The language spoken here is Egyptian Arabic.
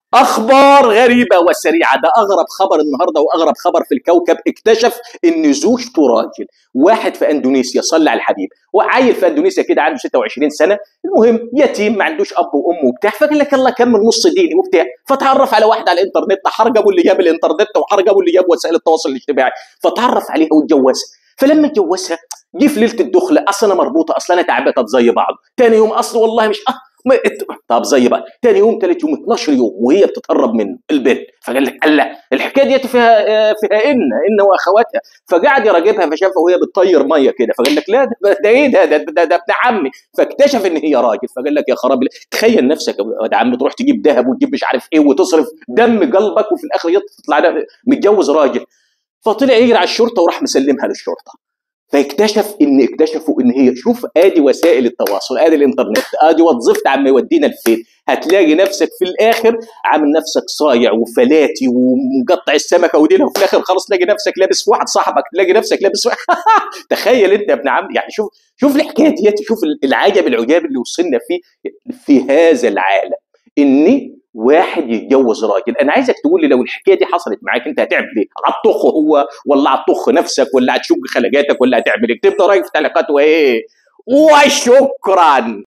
اخبار غريبه وسريعه ده اغرب خبر النهارده واغرب خبر في الكوكب اكتشف ان زوجته راجل واحد في اندونيسيا صلى على الحبيب وعيل في اندونيسيا كده عنده 26 سنه المهم يتيم ما عندوش اب وام وبتاع فقال لك يلا كمل نص ديني وبتاع فتعرف على واحده على الانترنت حرجبوا اللي جاب الانترنت وحرجبوا اللي جاب وسائل التواصل الاجتماعي فتعرف عليها واتجوزها فلما اتجوزها جه في ليله الدخله اصل انا مربوطه اصل انا تعبت زي بعض تاني يوم اصل والله مش أه ما طب زي بقى تاني يوم تالت يوم 12 يوم وهي بتتهرب منه البيت فقال لك الله الحكايه دي فيها فيها ان ان واخواتها فقعد يراقبها فشافها وهي بتطير ميه كده فقال لك لا ده, ده ايه ده ده, ده, ده ابن عمي فاكتشف ان هي راجل فقال لك يا خراب تخيل نفسك يا عم تروح تجيب ذهب وتجيب مش عارف ايه وتصرف دم قلبك وفي الاخر يطلع متجوز راجل فطلع يجري على الشرطه وراح مسلمها للشرطه فاكتشف ان اكتشفوا ان هي شوف ادي وسائل التواصل ادي الانترنت ادي وظيفه عم يودينا لفين هتلاقي نفسك في الاخر عامل نفسك صايع وفلاتي ومقطع السمكه ودينا وفي الاخر خلاص تلاقي نفسك لابس في واحد صاحبك تلاقي نفسك لابس تخيل انت يا ابن عم يعني شوف شوف الحكايه ديت شوف العجب العجاب اللي وصلنا فيه في هذا العالم ان واحد يتجوز راجل انا عايزك تقول لي لو الحكايه دي حصلت معاك انت هتعمل ايه هتطخ هو ولا هتطخ نفسك ولا هتشق خلجاتك ولا هتعمل ايه تبدا رايك في تعليقات وايه وشكرا